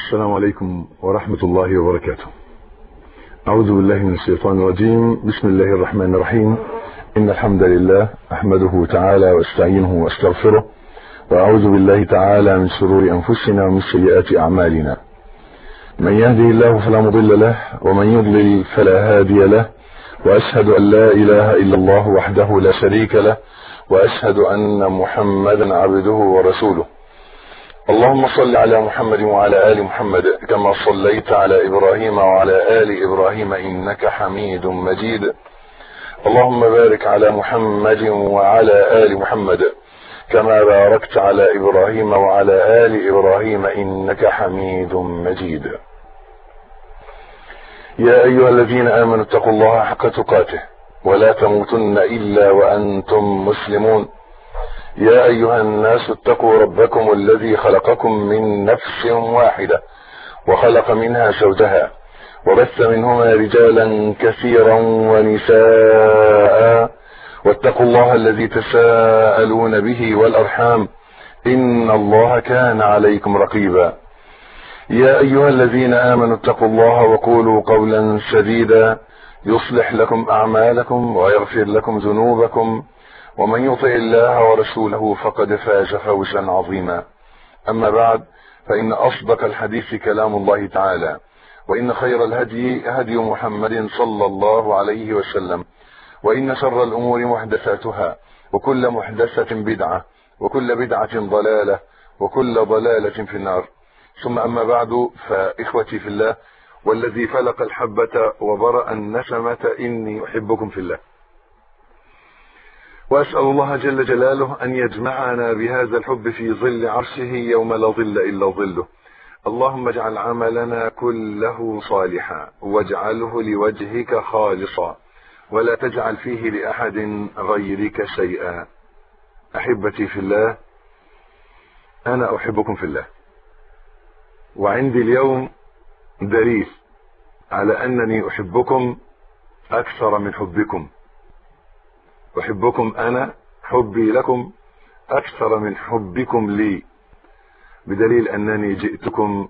السلام عليكم ورحمة الله وبركاته أعوذ بالله من الشيطان الرجيم بسم الله الرحمن الرحيم إن الحمد لله أحمده تعالى واستعينه واستغفره وأعوذ بالله تعالى من شرور أنفسنا ومن سيئات أعمالنا من يهده الله فلا مضل له ومن يضلل فلا هادي له وأشهد أن لا إله إلا الله وحده لا شريك له وأشهد أن محمدا عبده ورسوله اللهم صل على محمد وعلى آل محمد كما صليت على إبراهيم وعلى آل إبراهيم إنك حميد مجيد اللهم بارك على محمد وعلى آل محمد كما باركت على إبراهيم وعلى آل إبراهيم إنك حميد مجيد يا أيها الذين آمنوا اتقوا الله حق تقاته ولا تموتن إلا وأنتم مسلمون يا أيها الناس اتقوا ربكم الذي خلقكم من نفس واحدة وخلق منها زوجها وبث منهما رجالا كثيرا ونساء واتقوا الله الذي تساءلون به والأرحام إن الله كان عليكم رقيبا يا أيها الذين آمنوا اتقوا الله وقولوا قولا سديدا يصلح لكم أعمالكم ويغفر لكم ذنوبكم ومن يطع الله ورسوله فقد فاز فوزا عظيما أما بعد فإن أصدق الحديث كلام الله تعالى وإن خير الهدي هدي محمد صلى الله عليه وسلم وإن شر الأمور محدثاتها وكل محدثة بدعة وكل بدعة ضلالة وكل ضلالة في النار ثم أما بعد فإخوتي في الله والذي فلق الحبة وبرأ النسمة إني أحبكم في الله وأسأل الله جل جلاله أن يجمعنا بهذا الحب في ظل عرشه يوم لا ظل إلا ظله اللهم اجعل عملنا كله صالحا واجعله لوجهك خالصا ولا تجعل فيه لأحد غيرك شيئا أحبتي في الله أنا أحبكم في الله وعندي اليوم دليل على أنني أحبكم أكثر من حبكم أحبكم أنا حبي لكم أكثر من حبكم لي بدليل أنني جئتكم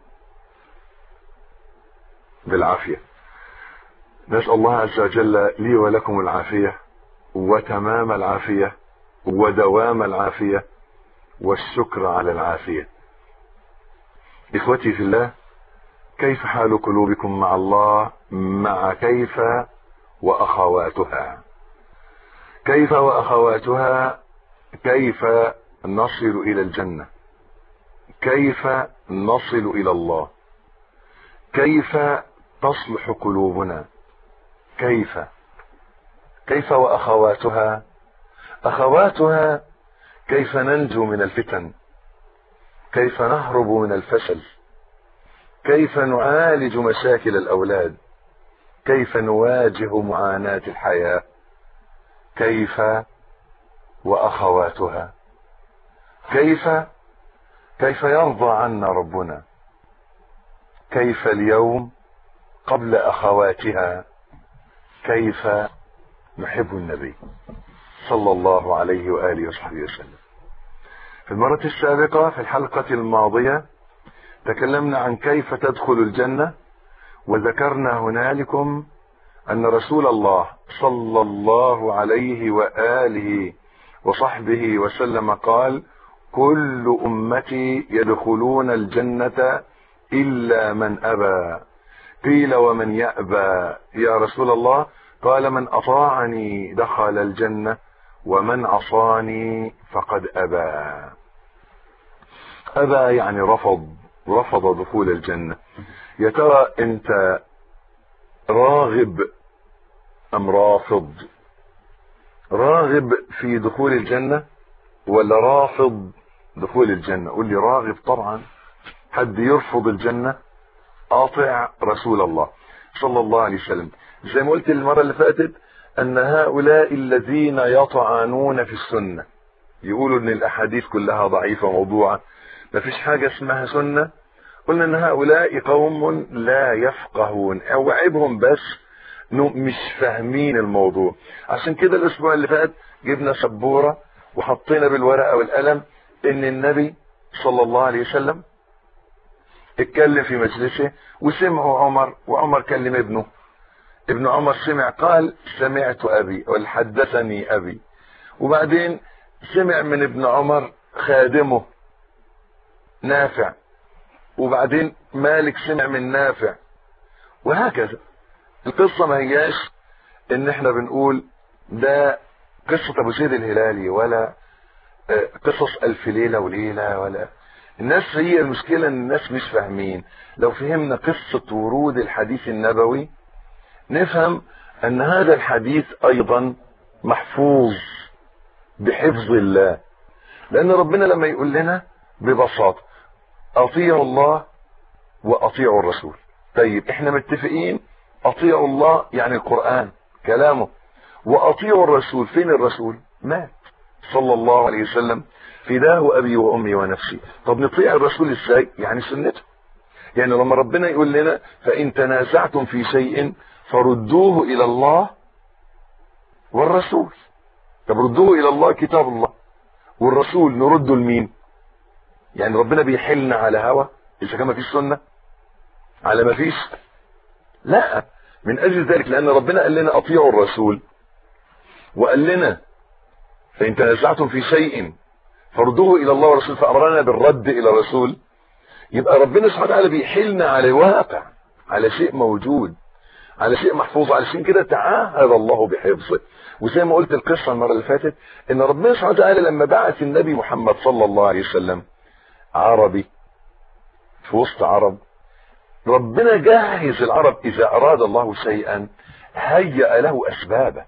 بالعافية نسأل الله عز وجل لي ولكم العافية وتمام العافية ودوام العافية والشكر على العافية إخوتي في الله كيف حال قلوبكم مع الله مع كيف وأخواتها كيف وأخواتها كيف نصل إلى الجنة كيف نصل إلى الله كيف تصلح قلوبنا كيف كيف وأخواتها أخواتها كيف ننجو من الفتن كيف نهرب من الفشل كيف نعالج مشاكل الأولاد كيف نواجه معاناة الحياة كيف وأخواتها كيف كيف يرضى عنا ربنا كيف اليوم قبل أخواتها كيف نحب النبي صلى الله عليه وآله وصحبه وسلم في المرة السابقة في الحلقة الماضية تكلمنا عن كيف تدخل الجنة وذكرنا هنالكم أن رسول الله صلى الله عليه وآله وصحبه وسلم قال كل أمتي يدخلون الجنة إلا من أبى قيل ومن يأبى يا رسول الله قال من أطاعني دخل الجنة ومن عصاني فقد أبى أبى يعني رفض رفض دخول الجنة يا ترى أنت راغب أم رافض راغب في دخول الجنة ولا رافض دخول الجنة قول لي راغب طبعا حد يرفض الجنة قاطع رسول الله صلى الله عليه وسلم زي ما قلت المرة اللي فاتت أن هؤلاء الذين يطعنون في السنة يقولوا أن الأحاديث كلها ضعيفة موضوعة ما فيش حاجة اسمها سنة قلنا أن هؤلاء قوم لا يفقهون أو عيبهم بس مش فاهمين الموضوع عشان كده الأسبوع اللي فات جبنا سبورة وحطينا بالورقة والقلم ان النبي صلى الله عليه وسلم اتكلم في مجلسه وسمعه عمر وعمر كلم ابنه ابن عمر سمع قال سمعت ابي حدثني ابي وبعدين سمع من ابن عمر خادمه نافع وبعدين مالك سمع من نافع وهكذا القصة ما هياش ان احنا بنقول ده قصة ابو زيد الهلالي ولا قصص الف ليلة وليلة ولا الناس هي المشكلة ان الناس مش فاهمين لو فهمنا قصة ورود الحديث النبوي نفهم ان هذا الحديث ايضا محفوظ بحفظ الله لان ربنا لما يقول لنا ببساطة اطيعوا الله واطيعوا الرسول طيب احنا متفقين اطيعوا الله يعني القرآن كلامه واطيعوا الرسول فين الرسول مات صلى الله عليه وسلم فداه ابي وامي ونفسي طب نطيع الرسول ازاي يعني سنته يعني لما ربنا يقول لنا فان تنازعتم في شيء فردوه الى الله والرسول طب ردوه الى الله كتاب الله والرسول نرده لمين يعني ربنا بيحلنا على هوى اذا كان ما فيش سنه على ما فيش لا من اجل ذلك لان ربنا قال لنا اطيعوا الرسول وقال لنا فان تنازعتم في شيء فردوه الى الله والرسول فامرنا بالرد الى الرسول يبقى ربنا سبحانه وتعالى بيحلنا على واقع على شيء موجود على شيء محفوظ علشان كده تعاهد الله بحفظه وزي ما قلت القصة المرة اللي فاتت ان ربنا سبحانه وتعالى لما بعث النبي محمد صلى الله عليه وسلم عربي في وسط عرب ربنا جهز العرب اذا اراد الله شيئا هيأ له اسبابه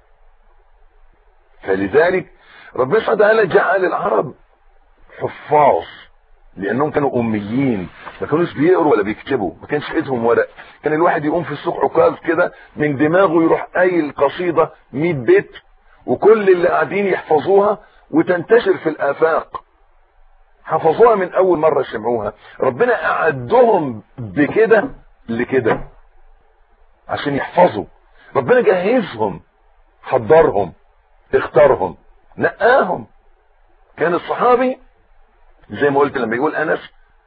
فلذلك ربنا سبحانه وتعالى جعل العرب حفاظ لانهم كانوا اميين ما كانوش بيقروا ولا بيكتبوا ما كانش ايدهم ورق كان الواحد يقوم في السوق عكاظ كده من دماغه يروح قايل قصيده 100 بيت وكل اللي قاعدين يحفظوها وتنتشر في الافاق حفظوها من اول مره سمعوها ربنا اعدهم بكده لكده عشان يحفظوا ربنا جهزهم حضرهم اختارهم نقاهم كان الصحابي زي ما قلت لما يقول انس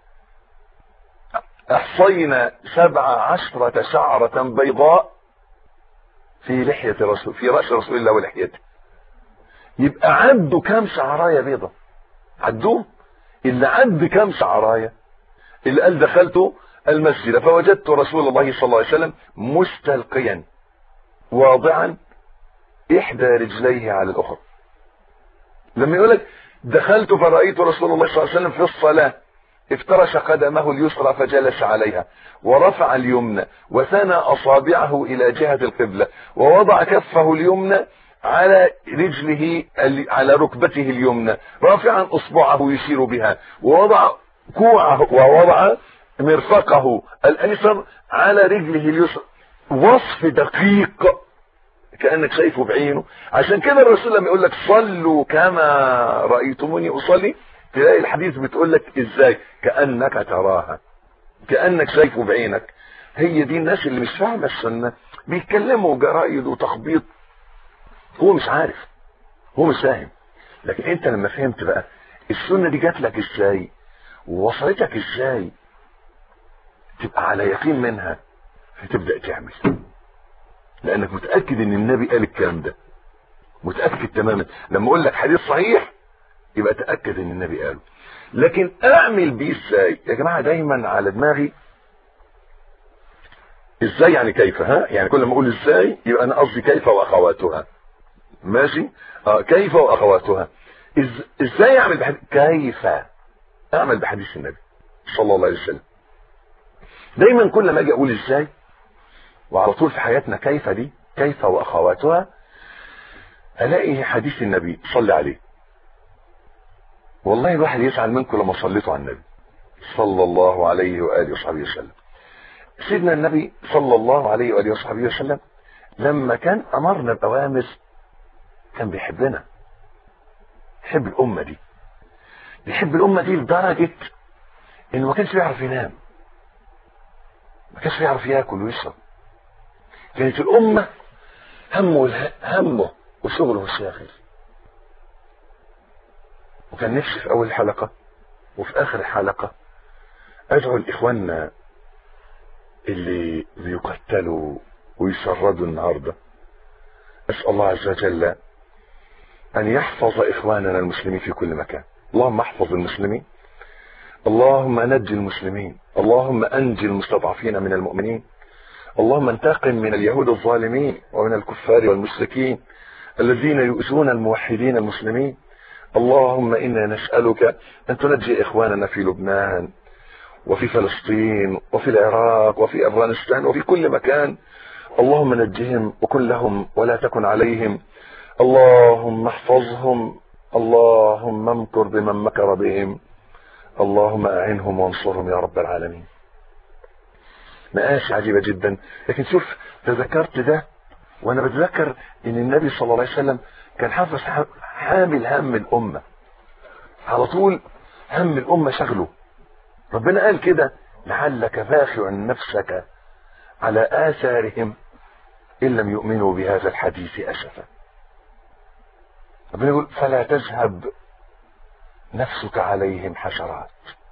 احصينا سبع عشرة شعرة بيضاء في لحية رسول في رأس رسول الله ولحيته يبقى عدوا كام شعراية بيضة عدوه اللي عد كام شعراية اللي قال دخلت المسجد فوجدت رسول الله صلى الله عليه وسلم مستلقيا واضعا احدى رجليه على الاخرى لما يقول لك دخلت فرأيت رسول الله صلى الله عليه وسلم في الصلاة افترش قدمه اليسرى فجلس عليها ورفع اليمنى وثنى أصابعه إلى جهة القبلة ووضع كفه اليمنى على رجله على ركبته اليمنى رافعا أصبعه يشير بها ووضع كوعه ووضع مرفقه الأيسر على رجله اليسرى وصف دقيق كانك شايفه بعينه عشان كده الرسول لما يقول لك صلوا كما رايتموني اصلي تلاقي الحديث بتقول لك ازاي كانك تراها كانك شايفه بعينك هي دي الناس اللي مش فاهمه السنه بيتكلموا جرايد وتخبيط هو مش عارف هو مش فاهم لكن انت لما فهمت بقى السنه دي جات لك ازاي ووصلتك ازاي تبقى على يقين منها فتبدا تعمل لانك متاكد ان النبي قال الكلام ده متاكد تماما لما اقول لك حديث صحيح يبقى تاكد ان النبي قاله لكن اعمل بيه ازاي يا جماعه دايما على دماغي ازاي يعني كيف ها يعني كل ما اقول ازاي يبقى انا قصدي كيف واخواتها ماشي اه كيف واخواتها إز... ازاي اعمل بحديث كيف اعمل بحديث النبي صلى الله عليه وسلم دايما كل ما اجي اقول ازاي وعلى طول في حياتنا كيف دي كيف واخواتها الاقي حديث النبي صلى عليه والله الواحد يزعل منكم لما صليتوا على النبي صلى الله عليه واله وصحبه وسلم سيدنا النبي صلى الله عليه واله وصحبه وسلم لما كان امرنا باوامر كان بيحبنا يحب الامه دي بيحب الامه دي لدرجه انه ما كانش بيعرف ينام ما كانش بيعرف ياكل ويشرب كانت الأمة همه همه وشغله الشاغل وكان نفسي في أول حلقة وفي آخر الحلقة أدعو لإخواننا اللي بيقتلوا ويشردوا النهارده اسال الله عز وجل ان يحفظ اخواننا المسلمين في كل مكان اللهم احفظ المسلمين اللهم نج المسلمين اللهم انجي المستضعفين من المؤمنين اللهم انتقم من اليهود الظالمين ومن الكفار والمشركين الذين يؤذون الموحدين المسلمين اللهم انا نسالك ان تنجي اخواننا في لبنان وفي فلسطين وفي العراق وفي افغانستان وفي كل مكان اللهم نجهم وكن لهم ولا تكن عليهم اللهم احفظهم اللهم امكر بمن مكر بهم اللهم اعنهم وانصرهم يا رب العالمين مآسي عجيبة جدا لكن شوف تذكرت ده وانا بتذكر ان النبي صلى الله عليه وسلم كان حافظ حامل هم الامة على طول هم الامة شغله ربنا قال كده لعلك باخع نفسك على آثارهم إن لم يؤمنوا بهذا الحديث أسفا ربنا يقول فلا تذهب نفسك عليهم حسرات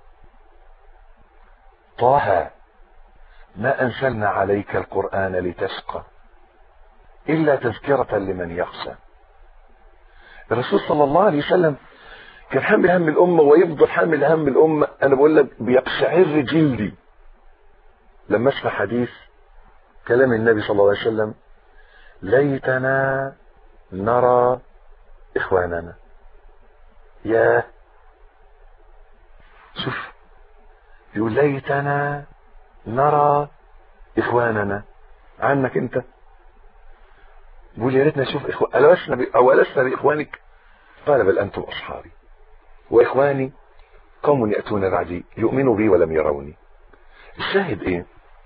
طه ما أنزلنا عليك القرآن لتشقى إلا تذكرة لمن يخشى الرسول صلى الله عليه وسلم كان حامل هم الأمة ويفضل حامل هم الأمة أنا بقول لك بيقشعر جلدي لما اسمع حديث كلام النبي صلى الله عليه وسلم ليتنا نرى إخواننا يا شوف يقول ليتنا نرى إخواننا عنك أنت بيقول يا ريتنا نشوف إخوان ألسنا ب... أو ألسنا بإخوانك قال بل أنتم أصحابي وإخواني قوم يأتون بعدي يؤمنوا بي ولم يروني الشاهد إيه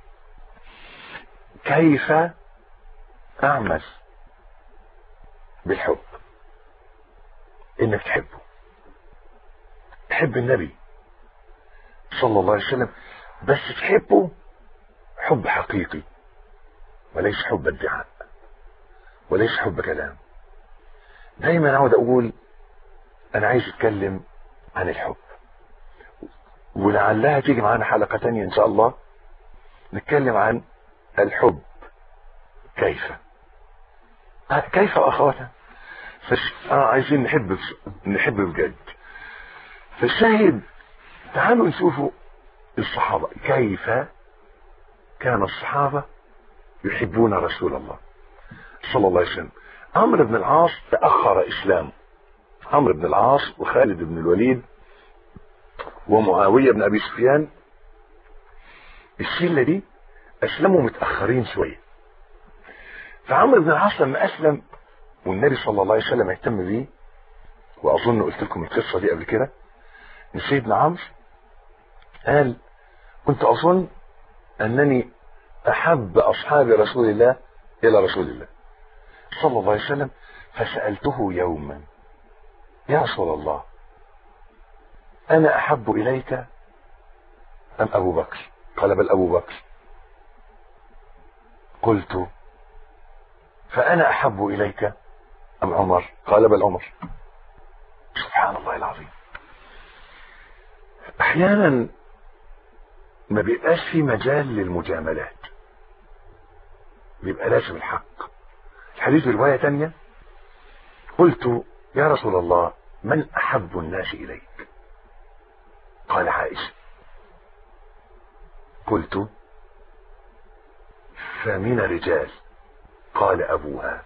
كيف أعمل بالحب إنك تحبه تحب النبي صلى الله عليه وسلم بس تحبه حب حقيقي وليس حب ادعاء وليس حب كلام دايما اقعد اقول انا عايز اتكلم عن الحب ولعلها تيجي معانا حلقة تانية ان شاء الله نتكلم عن الحب كيف كيف اخواتها فش... اه عايزين نحب نحب بجد فالشاهد تعالوا نشوفوا الصحابة كيف كان الصحابة يحبون رسول الله صلى الله عليه وسلم عمرو بن العاص تأخر إسلامه عمرو بن العاص وخالد بن الوليد ومعاوية بن أبي سفيان الشلة دي أسلموا متأخرين شوية فعمرو بن العاص لما أسلم والنبي صلى الله عليه وسلم اهتم بيه وأظن قلت لكم القصة دي قبل كده إن سيدنا عمرو قال كنت أظن أنني أحب أصحاب رسول الله إلى رسول الله صلى الله عليه وسلم فسألته يوما يا رسول الله أنا أحب إليك أم أبو بكر قال بل أبو بكر قلت فأنا أحب إليك أم عمر قال بل عمر سبحان الله العظيم أحيانا ما بيبقاش في مجال للمجاملات بيبقى لازم الحق الحديث في رواية تانية قلت يا رسول الله من أحب الناس إليك قال عائشة قلت فمن رجال قال أبوها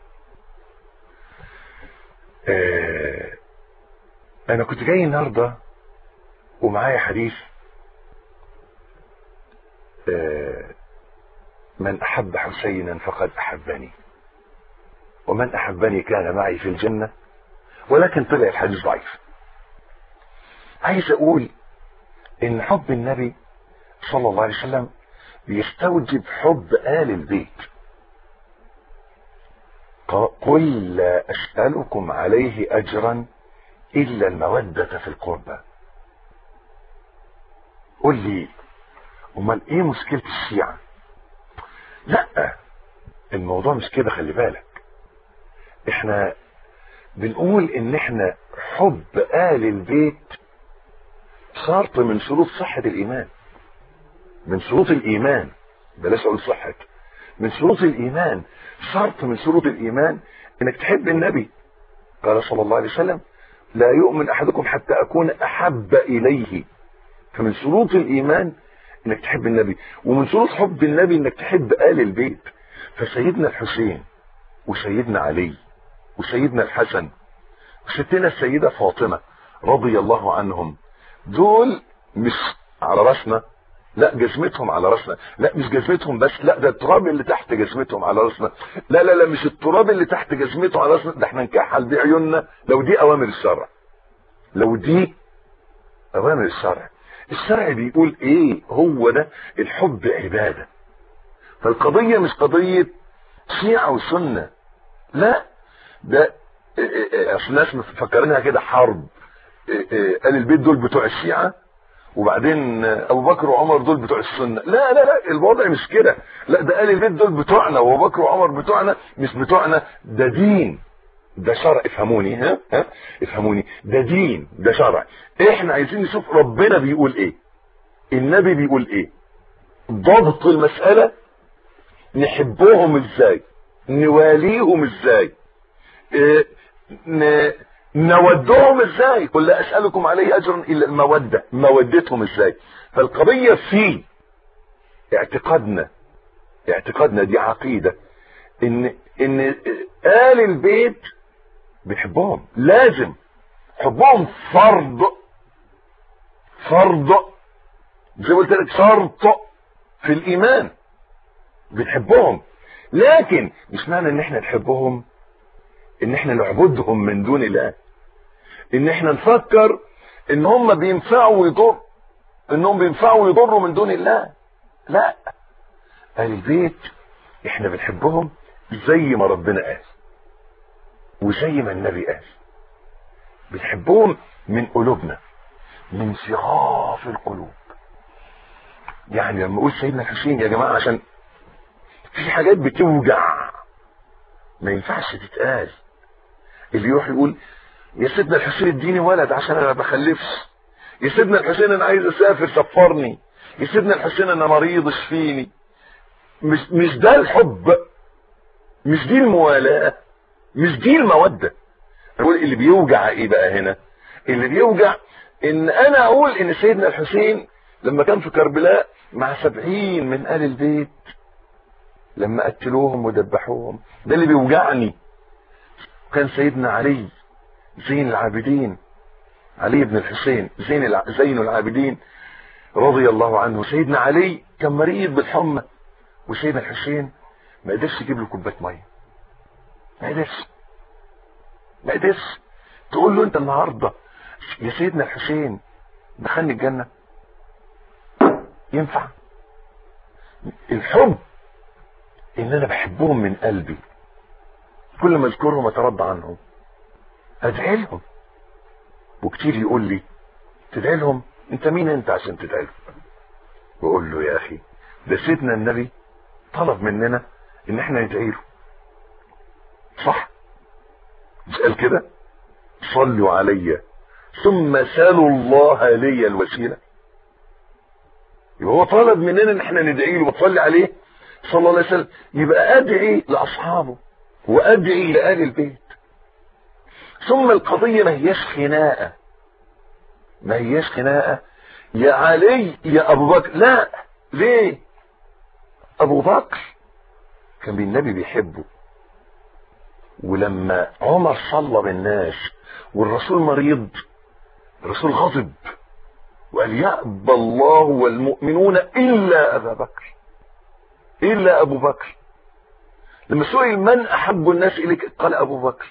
آه أنا كنت جاي النهاردة ومعايا حديث آه من أحب حسينا فقد أحبني ومن أحبني كان معي في الجنة ولكن طلع الحديث ضعيف عايز أقول إن حب النبي صلى الله عليه وسلم بيستوجب حب آل البيت قل لا أسألكم عليه أجرا إلا المودة في القربى قل لي امال ايه مشكلة الشيعة لا الموضوع مش كده خلي بالك احنا بنقول ان احنا حب آل البيت شرط من شروط صحة الايمان من شروط الايمان بلاش اقول صحة من شروط الايمان شرط من شروط الايمان انك تحب النبي قال صلى الله عليه وسلم لا يؤمن احدكم حتى اكون احب اليه فمن شروط الايمان انك تحب النبي ومن شروط حب النبي انك تحب آل البيت فسيدنا الحسين وسيدنا علي وسيدنا الحسن وستنا السيدة فاطمة رضي الله عنهم دول مش على راسنا لا جزمتهم على راسنا لا مش جزمتهم بس لا ده التراب اللي تحت جزمتهم على راسنا لا لا لا مش التراب اللي تحت جزمته على راسنا ده احنا نكحل بيه عيوننا لو دي اوامر الشرع لو دي اوامر الشرع الشرع بيقول ايه هو ده الحب عبادة فالقضية مش قضية شيعة وسنة لا ده اصل الناس مفكرينها كده حرب قال البيت دول بتوع الشيعة وبعدين ابو بكر وعمر دول بتوع السنة لا لا لا الوضع مش كده لا ده قال البيت دول بتوعنا وابو بكر وعمر بتوعنا مش بتوعنا ده دين ده شرع افهموني ها ها افهموني ده دين ده شرع احنا عايزين نشوف ربنا بيقول ايه النبي بيقول ايه ضبط المسألة نحبهم ازاي نواليهم ازاي إيه ن... نودهم ازاي قل لا اسألكم عليه اجرا الا المودة مودتهم ازاي فالقضية في اعتقادنا اعتقادنا دي عقيدة ان ان آل البيت بنحبهم لازم حبهم فرض فرض زي ما قلت لك شرط في الايمان بنحبهم لكن مش معنى ان احنا نحبهم ان احنا نعبدهم من دون الله ان احنا نفكر ان هم بينفعوا ويضر انهم بينفعوا ويضروا من دون الله لا اهل البيت احنا بنحبهم زي ما ربنا قال وزي ما النبي قال بنحبهم من قلوبنا من صغاف القلوب يعني لما اقول سيدنا الحسين يا جماعه عشان في حاجات بتوجع ما ينفعش تتقال اللي يروح يقول يا سيدنا الحسين اديني ولد عشان انا ما بخلفش يا سيدنا الحسين انا عايز اسافر سفرني يا سيدنا الحسين انا مريض اشفيني مش مش ده الحب مش دي الموالاه مش دي الموده اقول اللي بيوجع ايه بقى هنا اللي بيوجع ان انا اقول ان سيدنا الحسين لما كان في كربلاء مع سبعين من آل البيت لما قتلوهم وذبحوهم ده اللي بيوجعني كان سيدنا علي زين العابدين علي بن الحسين زين الع... زين العابدين رضي الله عنه سيدنا علي كان مريض بالحمى وسيدنا الحسين ما قدرش يجيب له كوبايه ميه ما قدرش ما قدرش تقول له انت النهارده يا سيدنا الحسين دخلني الجنه ينفع الحب ان انا بحبهم من قلبي كل ما اذكرهم اترضى عنهم ادعي لهم وكتير يقول لي تدعي لهم انت مين انت عشان تدعي لهم بقول له يا اخي ده سيدنا النبي طلب مننا ان احنا ندعي له صح مش قال كده صلوا علي ثم سالوا الله لي الوسيله يبقى هو طلب مننا ان احنا ندعي له وتصلي عليه صلى الله عليه وسلم يبقى ادعي لاصحابه وادعي لآل البيت ثم القضية ما هياش خناقة ما هياش خناقة يا علي يا ابو بكر لا ليه ابو بكر كان النبي بيحبه ولما عمر صلى بالناس والرسول مريض الرسول غضب وقال يأبى الله والمؤمنون إلا أبا بكر إلا أبو بكر لما سئل من أحب الناس إليك قال أبو بكر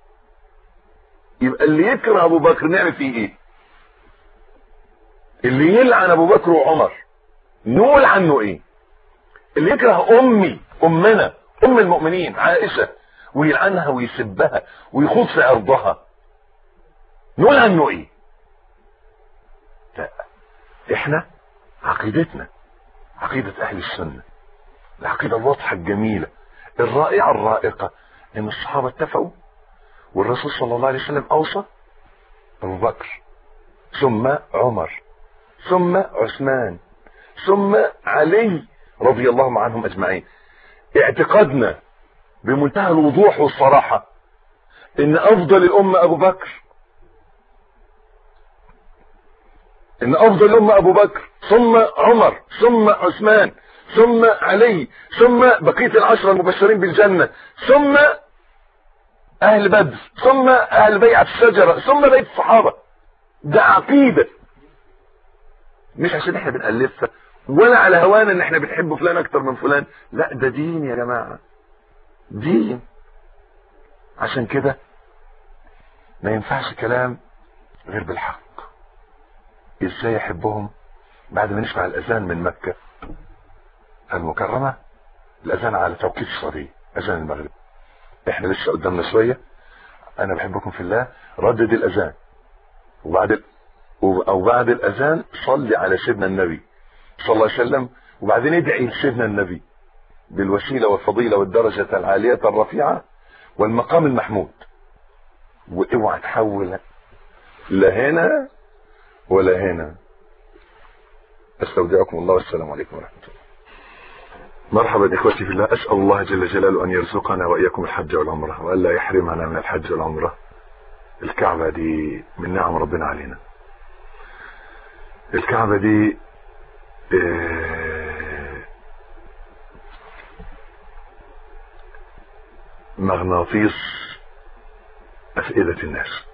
يبقى اللي يكره أبو بكر نعمل فيه إيه اللي يلعن أبو بكر وعمر نقول عنه إيه اللي يكره أمي أمنا أم المؤمنين عائشة ويلعنها ويسبها ويخوض في عرضها نقول عنه إيه لا احنا عقيدتنا عقيدة اهل السنة العقيدة الواضحة الجميلة الرائعة الرائقة ان الصحابة اتفقوا والرسول صلى الله عليه وسلم اوصى ابو بكر ثم عمر ثم عثمان ثم علي رضي الله عنهم اجمعين اعتقادنا بمنتهى الوضوح والصراحة ان افضل الامة ابو بكر ان افضل الامة ابو بكر ثم عمر ثم عثمان ثم علي ثم بقية العشرة المبشرين بالجنة ثم اهل بدر ثم اهل بيعة الشجرة ثم بيت الصحابة ده عقيدة مش عشان احنا بنألفها ولا على هوانا ان احنا بنحب فلان اكتر من فلان لا ده دين يا جماعة دين عشان كده ما ينفعش كلام غير بالحق ازاي يحبهم بعد ما نسمع الاذان من مكة المكرمة الاذان على توقيت الصلاه اذان المغرب احنا لسه قدامنا شوية انا بحبكم في الله ردد الاذان وبعد ال... او بعد الاذان صلي على سيدنا النبي صلى الله عليه وسلم وبعدين ادعي لسيدنا النبي بالوسيلة والفضيلة والدرجة العالية الرفيعة والمقام المحمود واوعى تحول لا هنا ولا هنا استودعكم الله والسلام عليكم ورحمة الله مرحبا اخوتي في الله اسال الله جل جلاله ان يرزقنا واياكم الحج والعمره والا يحرمنا من الحج والعمره الكعبه دي من نعم ربنا علينا الكعبه دي مغناطيس افئده الناس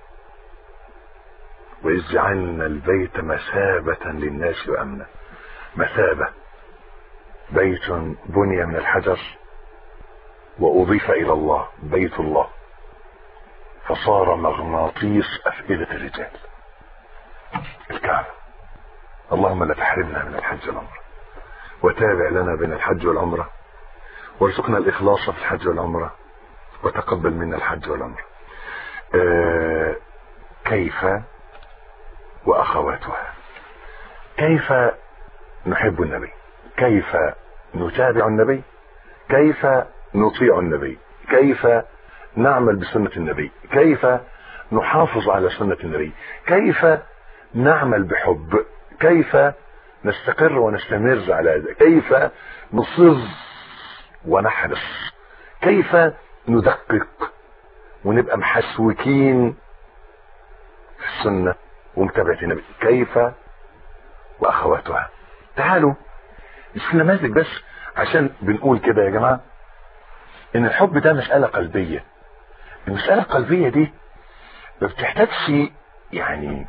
واذ جعلنا البيت مثابه للناس وامنا مثابه بيت بني من الحجر واضيف الى الله بيت الله فصار مغناطيس افئده الرجال الكعبه اللهم لا تحرمنا من الحج والعمره وتابع لنا بين الحج والعمره وارزقنا الاخلاص في الحج والعمره وتقبل منا الحج والعمره آه كيف واخواتها كيف نحب النبي كيف نتابع النبي كيف نطيع النبي كيف نعمل بسنة النبي كيف نحافظ على سنة النبي كيف نعمل بحب كيف نستقر ونستمر على ذلك كيف نصر ونحرص كيف ندقق ونبقى محسوكين في السنة ومتابعة النبي كيف واخواتها تعالوا مش نماذج بس عشان بنقول كده يا جماعة ان الحب ده مسألة قلبية المسألة القلبية دي ما بتحتاجش يعني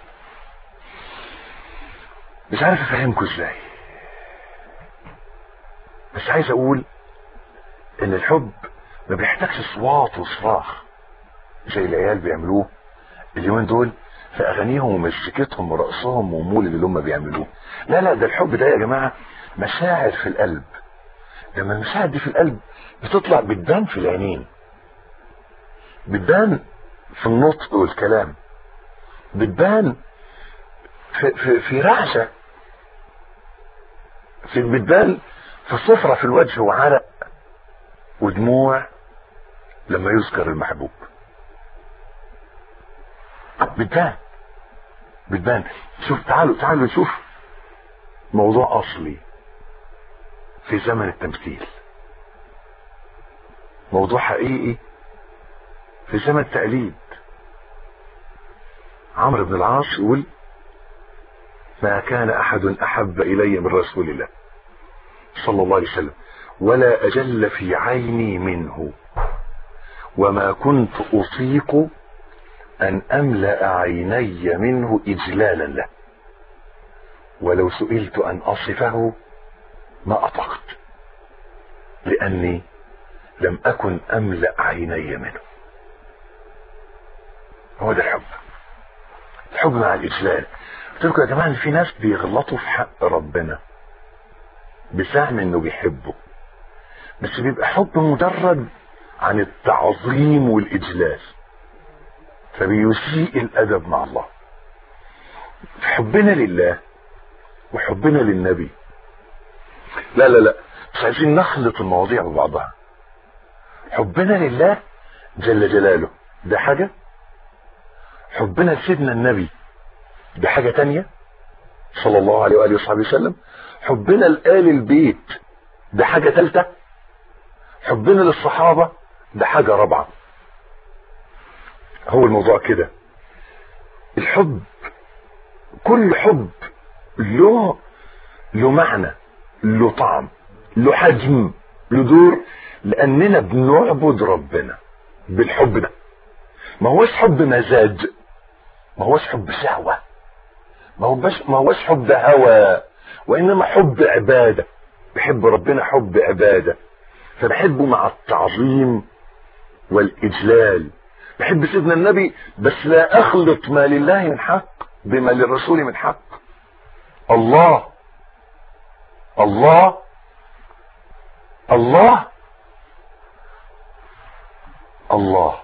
مش عارف افهمكم ازاي بس عايز اقول ان الحب ما بيحتاجش اصوات وصراخ زي العيال بيعملوه اليومين دول في اغانيهم ومزيكتهم ورقصهم ومولد اللي هم بيعملوه لا لا ده الحب ده يا جماعه مشاعر في القلب لما المشاعر دي في القلب بتطلع بتبان في العينين بتبان في النطق والكلام بتبان في, في, في رعشة في بتبان في صفرة في الوجه وعرق ودموع لما يذكر المحبوب بتبان بتبان شوف تعالوا تعالوا نشوف موضوع اصلي في زمن التمثيل موضوع حقيقي في زمن التقليد عمرو بن العاص يقول ما كان احد احب الي من رسول الله صلى الله عليه وسلم ولا اجل في عيني منه وما كنت اطيق ان املا عيني منه اجلالا له ولو سئلت ان اصفه ما اطقت لاني لم اكن املا عيني منه هو ده الحب الحب مع الاجلال قلت لكم يا جماعه ان في ناس بيغلطوا في حق ربنا بزعم انه بيحبه بس بيبقى حب مجرد عن التعظيم والاجلال فبيسيء الادب مع الله حبنا لله وحبنا للنبي لا لا لا مش عايزين نخلط المواضيع ببعضها حبنا لله جل جلاله ده حاجة حبنا لسيدنا النبي ده حاجة تانية صلى الله عليه وآله وصحبه وسلم حبنا لآل البيت ده حاجة ثالثة حبنا للصحابة ده حاجة رابعة هو الموضوع كده الحب كل حب له له معنى له طعم له حجم له دور لاننا بنعبد ربنا بالحب ده ما هوش حب مزاج ما هوش حب شهوه ما هوش ما هوش حب هوى وانما حب عباده بحب ربنا حب عباده فبحبه مع التعظيم والاجلال بحب سيدنا النبي بس لا اخلط ما لله من حق بما للرسول من حق الله الله الله الله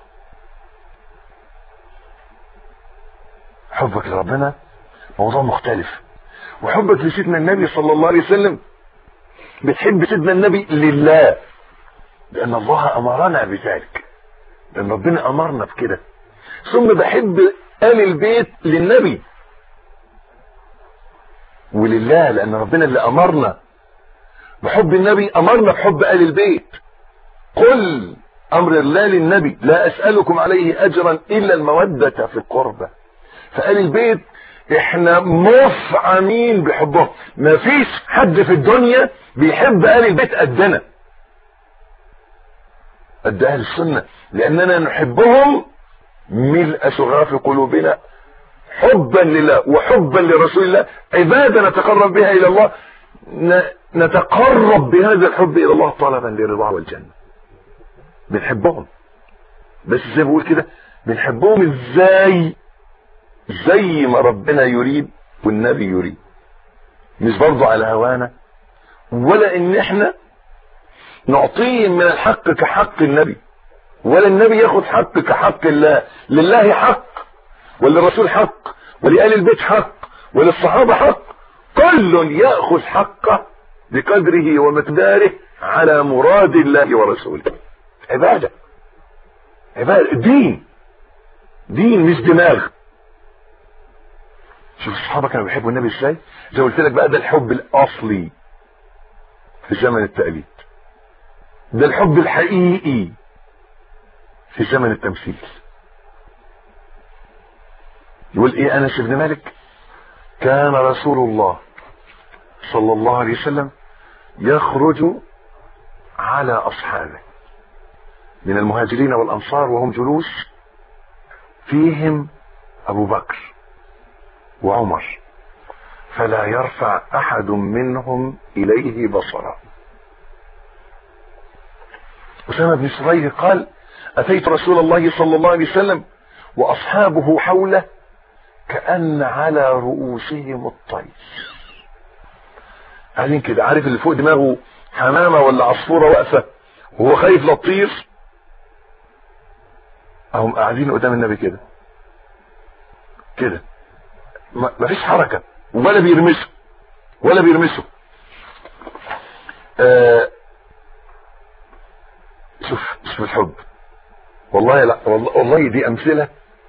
حبك لربنا موضوع مختلف وحبك لسيدنا النبي صلى الله عليه وسلم بتحب سيدنا النبي لله لان الله امرنا بذلك لان ربنا امرنا بكده ثم بحب ال البيت للنبي ولله لان ربنا اللي امرنا بحب النبي امرنا بحب ال البيت قل امر الله للنبي لا اسالكم عليه اجرا الا الموده في القربى فال البيت احنا مفعمين بحبهم مفيش حد في الدنيا بيحب ال البيت قدنا قد اهل السنه لاننا نحبهم ملء شغاف قلوبنا حبا لله وحبا لرسول الله عباده نتقرب بها الى الله نتقرب بهذا الحب الى الله طلبا لرضاه والجنه بنحبهم بس زي ما بقول كده بنحبهم ازاي زي ما ربنا يريد والنبي يريد مش برضه على هوانا ولا ان احنا نعطيهم من الحق كحق النبي ولا النبي ياخد حق كحق الله لله حق وللرسول حق ولآل البيت حق وللصحابة حق كل يأخذ حقه بقدره ومقداره على مراد الله ورسوله عبادة عبادة دين دين مش دماغ شوف الصحابة كانوا بيحبوا النبي ازاي زي قلت لك بقى ده الحب الاصلي في زمن التقليد ده الحب الحقيقي في زمن التمثيل يقول ايه انس بن مالك كان رسول الله صلى الله عليه وسلم يخرج على اصحابه من المهاجرين والانصار وهم جلوس فيهم ابو بكر وعمر فلا يرفع احد منهم اليه بصره اسامه بن سريج قال اتيت رسول الله صلى الله عليه وسلم واصحابه حوله كان على رؤوسهم الطير قاعدين كده عارف اللي فوق دماغه حمامه ولا عصفوره واقفه وهو خايف لا تطير هم قاعدين قدام النبي كده كده ما فيش حركه ولا بيرمسوا ولا بيرمسوا آه شوف شوف الحب والله لا والله, والله دي امثله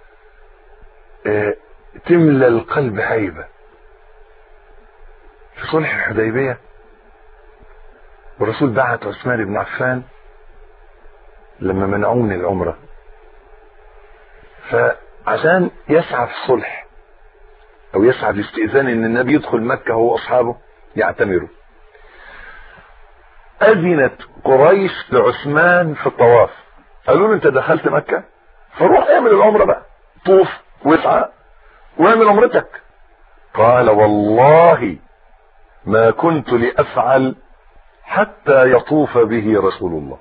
آه تملى القلب هيبه في صلح الحديبيه والرسول بعت عثمان بن عفان لما منعوه من العمره فعشان يسعى في الصلح او يسعى لاستئذان ان النبي يدخل مكه هو واصحابه يعتمروا اذنت قريش لعثمان في الطواف قالوا له انت دخلت مكه فروح اعمل العمره بقى طوف واسعى واعمل عمرتك قال والله ما كنت لافعل حتى يطوف به رسول الله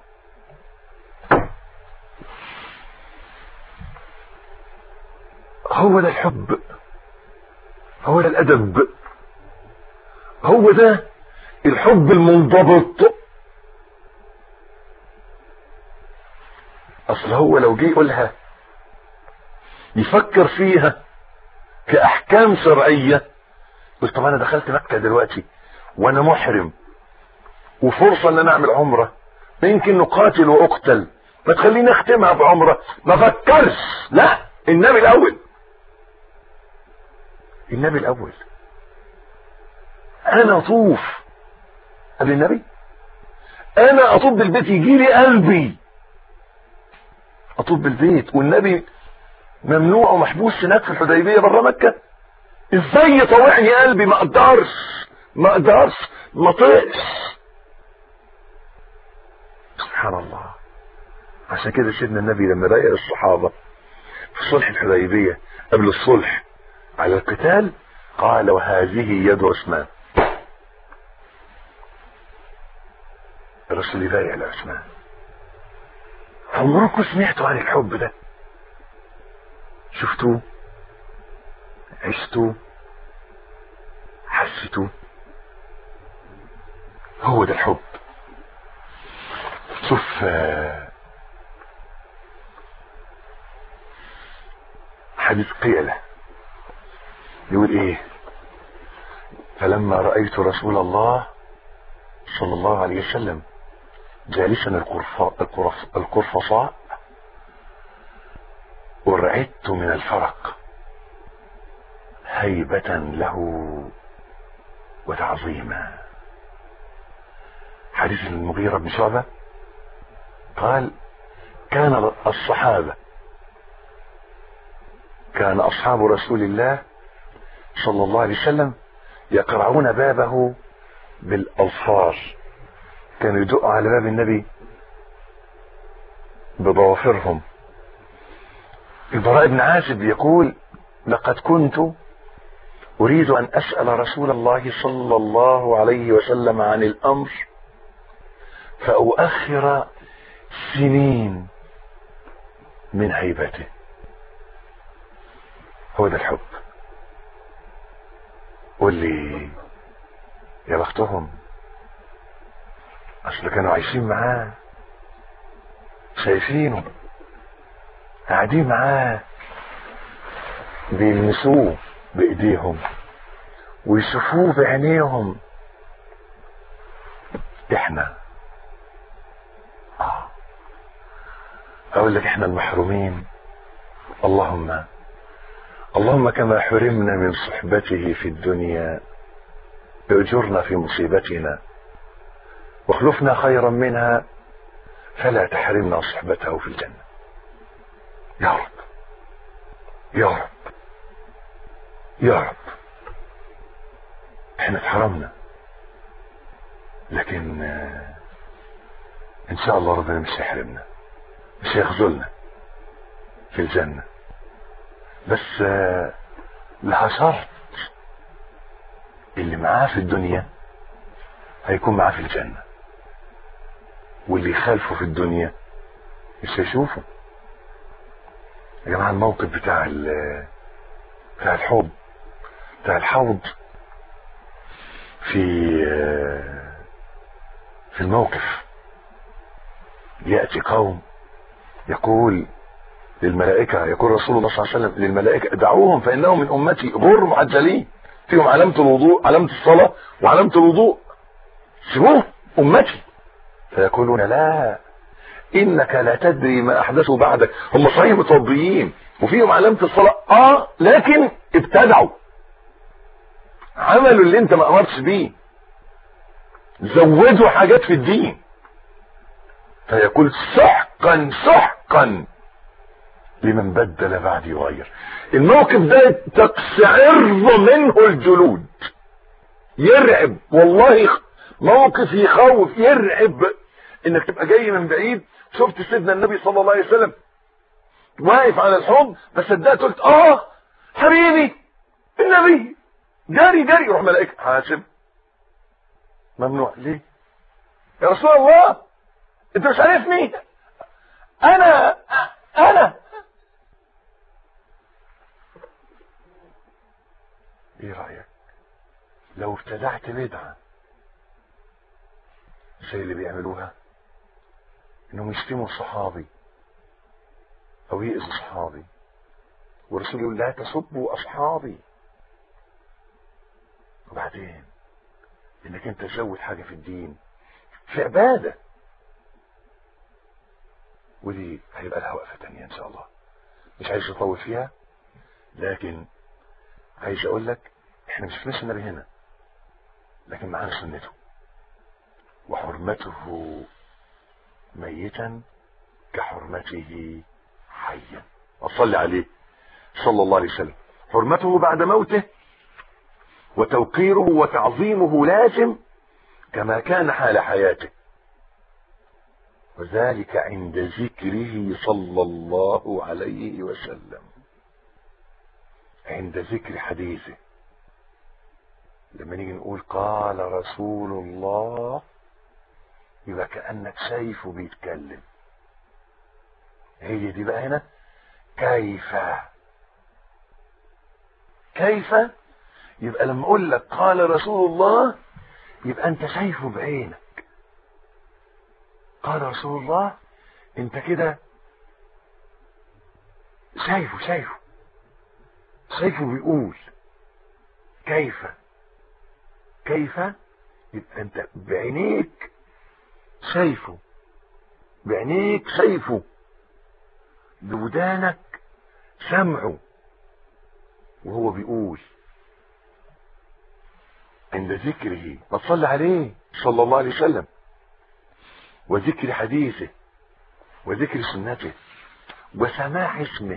هو ده الحب هو ده الادب هو ده الحب المنضبط اصل هو لو جه يقولها يفكر فيها كاحكام شرعيه قلت طب انا دخلت مكه دلوقتي وانا محرم وفرصه ان انا اعمل عمره يمكن نقاتل واقتل ما تخليني اختمها بعمره ما فكرش لا النبي الاول النبي الاول انا اطوف قبل النبي انا اطوب بالبيت يجي لي قلبي اطوب بالبيت والنبي ممنوع ومحبوس هناك في الحديبيه بره مكه ازاي يطوعني قلبي ما اقدرش ما اقدرش ما طقش سبحان الله عشان كده سيدنا النبي لما راجع الصحابه في صلح الحديبيه قبل الصلح على القتال قال وهذه يد عثمان الرسول يبايع لعثمان عمركم سمعتوا عن الحب ده شفتوه عشتوه حسيتوه هو ده الحب شوف حديث قيلة يقول ايه فلما رأيت رسول الله صلى الله عليه وسلم جالسا القرفصاء ورعدت من الفرق هيبة له وتعظيما حديث المغيرة بن شعبة قال كان الصحابة كان أصحاب رسول الله صلى الله عليه وسلم يقرعون بابه بالأظفار كانوا يدقوا على باب النبي بضوافرهم البراء بن عازب يقول لقد كنت أريد أن أسأل رسول الله صلى الله عليه وسلم عن الأمر فأؤخر سنين من هيبته هو ده الحب قول لي يا بختهم اصل كانوا عايشين معاه شايفينه قاعدين معاه بيلمسوه بايديهم ويشوفوه بعينيهم احنا آه. اقول لك احنا المحرومين اللهم اللهم كما حرمنا من صحبته في الدنيا اجرنا في مصيبتنا واخلفنا خيرا منها فلا تحرمنا صحبته في الجنة يا رب يا رب يا رب احنا اتحرمنا لكن ان شاء الله ربنا مش هيحرمنا مش هيخذلنا في الجنة بس لها شرط اللي معاه في الدنيا هيكون معاه في الجنة واللي يخالفه في الدنيا مش هيشوفه يا جماعة الموقف بتاع بتاع الحوض بتاع الحوض في في الموقف يأتي قوم يقول للملائكة يقول رسول الله صلى الله عليه وسلم للملائكة دعوهم فإنهم من أمتي غر معجلين فيهم علامة الوضوء علامة الصلاة وعلامة الوضوء سيبوه أمتي فيقولون لا إنك لا تدري ما أحدثوا بعدك هم صحيح متوضيين وفيهم علامة الصلاة آه لكن ابتدعوا عملوا اللي انت ما أمرتش بيه زودوا حاجات في الدين فيقول سحقا سحقا لمن بدل بعدي وغير الموقف ده تقشعر منه الجلود يرعب والله موقف يخوف يرعب انك تبقى جاي من بعيد شفت سيدنا النبي صلى الله عليه وسلم واقف على الحوض فصدقت قلت اه حبيبي النبي جاري جاري يروح ملائكه حاسب ممنوع ليه يا رسول الله انت مش عارفني انا انا ايه رايك لو ابتدعت بدعه زي اللي بيعملوها انهم يشتموا الصحابي او يأذوا صحابي والرسول يقول لا تسبوا اصحابي وبعدين انك انت تزود حاجه في الدين في عباده ودي هيبقى لها وقفه تانية ان شاء الله مش عايز اطول فيها لكن عايز اقول لك احنا مش شفناش النبي هنا لكن معانا سنته وحرمته ميتا كحرمته حيا وصلي عليه صلى الله عليه وسلم حرمته بعد موته وتوقيره وتعظيمه لازم كما كان حال حياته وذلك عند ذكره صلى الله عليه وسلم عند ذكر حديثه لما نيجي نقول قال رسول الله يبقى كأنك شايفه بيتكلم هي دي بقى هنا كيف كيف يبقى لما اقول لك قال رسول الله يبقى انت شايفه بعينك قال رسول الله انت كده شايفه شايفه شايفه بيقول كيف كيف يبقى انت بعينيك شايفه بعينيك شايفه بودانك سمعه وهو بيقول عند ذكره ما تصلي عليه صلى الله عليه وسلم وذكر حديثه وذكر سنته وسماع اسمه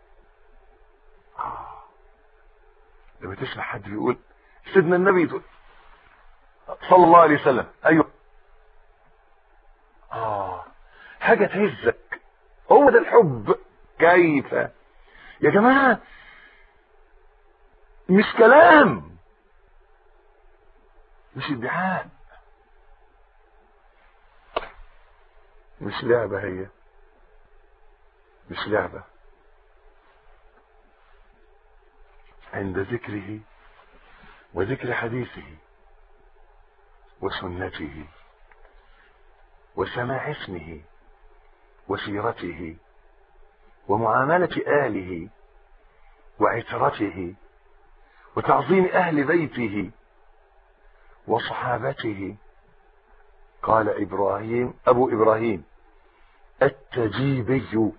آه. لما تسمع حد بيقول سيدنا النبي يقول صلى الله عليه وسلم ايوه اه حاجه تهزك هو ده الحب كيف يا جماعه مش كلام مش ادعاء مش لعبة هي مش لعبة عند ذكره وذكر حديثه وسنته وسماع اسمه وسيرته ومعاملة آله وعترته وتعظيم أهل بيته وصحابته قال إبراهيم أبو إبراهيم التجيبي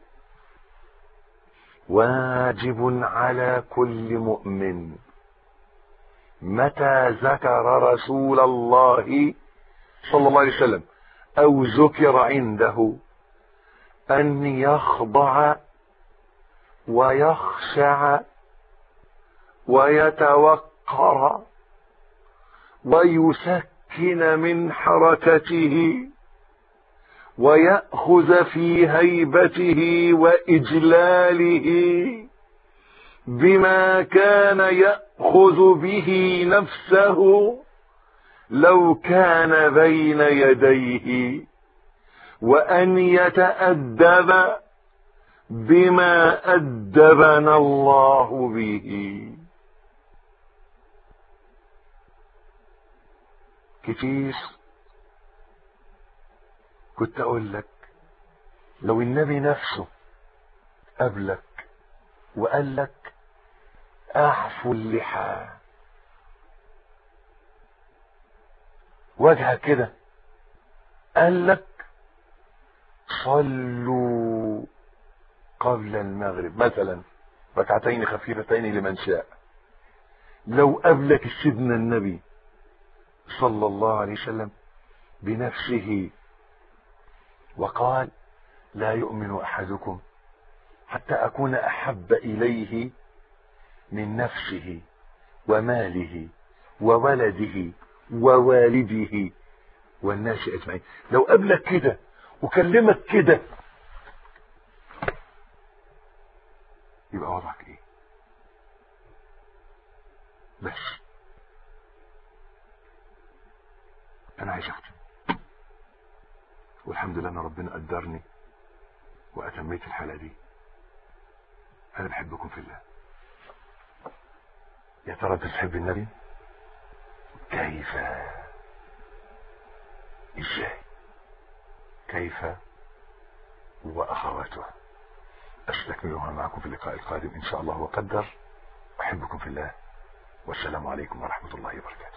واجب على كل مؤمن متى ذكر رسول الله صلى الله عليه وسلم أو ذكر عنده أن يخضع ويخشع ويتوقر ويسكن من حركته ويأخذ في هيبته وإجلاله بما كان يأخذ به نفسه لو كان بين يديه وأن يتأدب بما أدبنا الله به كتير كنت اقول لك لو النبي نفسه قابلك وقال لك اعفو اللحى وجهك كده قال لك صلوا قبل المغرب مثلا ركعتين خفيفتين لمن شاء لو قابلك سيدنا النبي صلى الله عليه وسلم بنفسه وقال لا يؤمن احدكم حتى اكون احب اليه من نفسه وماله وولده ووالده والناس اجمعين لو قابلك كده وكلمك كده يبقى وضعك ايه بس انا عايز اختم والحمد لله ان ربنا قدرني واتميت الحلقه دي انا بحبكم في الله يا ترى انت تحب النبي كيف ازاي كيف واخواته استكملها معكم في اللقاء القادم ان شاء الله وقدر احبكم في الله والسلام عليكم ورحمه الله وبركاته